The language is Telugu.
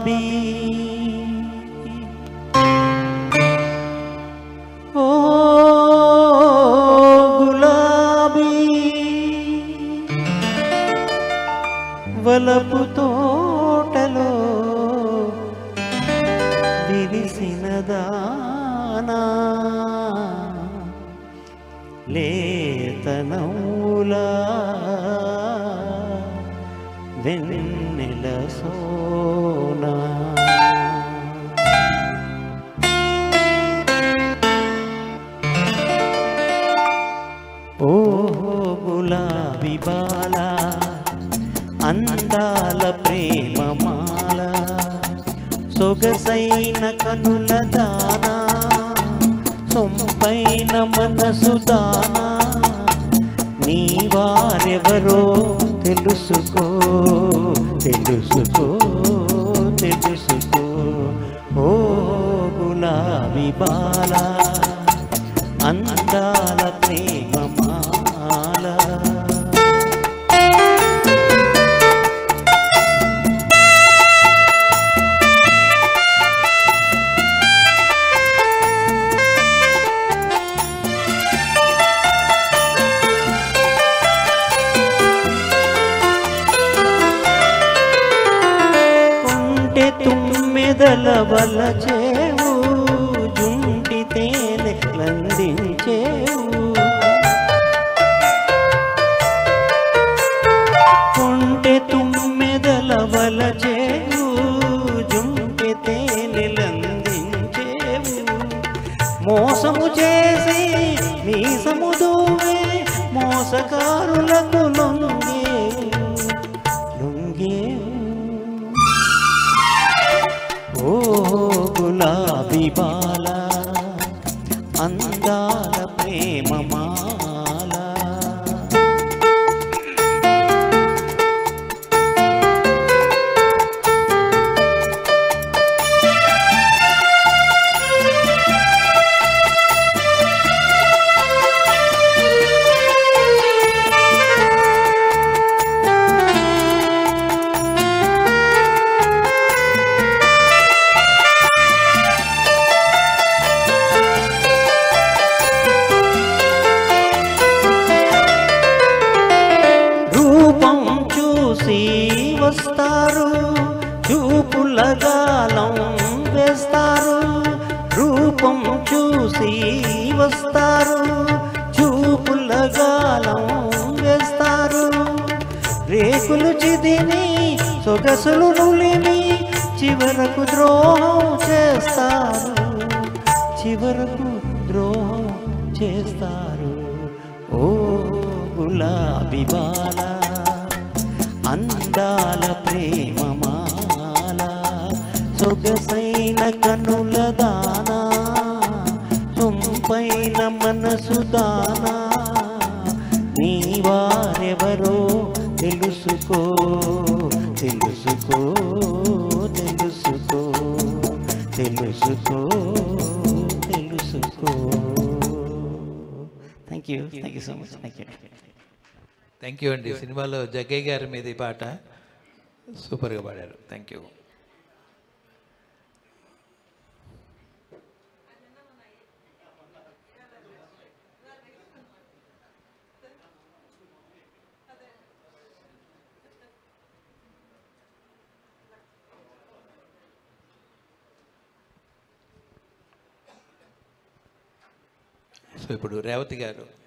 గులాబీ ఓ గులాబీ వలపు తోటలో విరిసిన దానా లేతనౌలా వెన్నెల సోనా ఓహో గులాబీ బాల అందాల ప్రేమమాల సొగసైన కనుల దానా సొంపైన మనసు దానా నీ వారెవరో తెలుసుకో తెలుసుకో తెలుసుకో ఓ గులాబీ బాల అందాల ప్రేమమాల కొంటె తుమ్మెదల వల చేవు జుంటి తేనె లందించేవు కొంటె తుమ్మెదల వల చేవు జుంటి తేనె లందించేవు మోసము చేసి మీసము దూవే మోసకారులకు లొంగేవు లొంగేవు ఓ గులాబీ బాల అందాల ప్రేమమాల రూపం చూసి వస్తారు చూపుల గాలం వేస్తారు రూపం చూసి వస్తారు చూపుల గాలం వేస్తారు రేకులు చిదిని సొగసులు నులిమి చివరకు ద్రోహం చేస్తారు చివరకు ద్రోహం చేస్తారు ఓ గులాబీ బాల అందాల ప్రేమమాల సొగసైన కనుల దానా సొంపైన మనసు దానా నీ వారెవరో తెలుసుకో తెలుసుకో తెలుసుకో తెలుసుకో తెలుసుకో thank you thank you so much thank you thank you అండి సినిమాలో జగ్గయ్య గారి మీద ఈ పాట సూపర్గా పాడారు థ్యాంక్ యూ సో ఇప్పుడు రేవతి గారు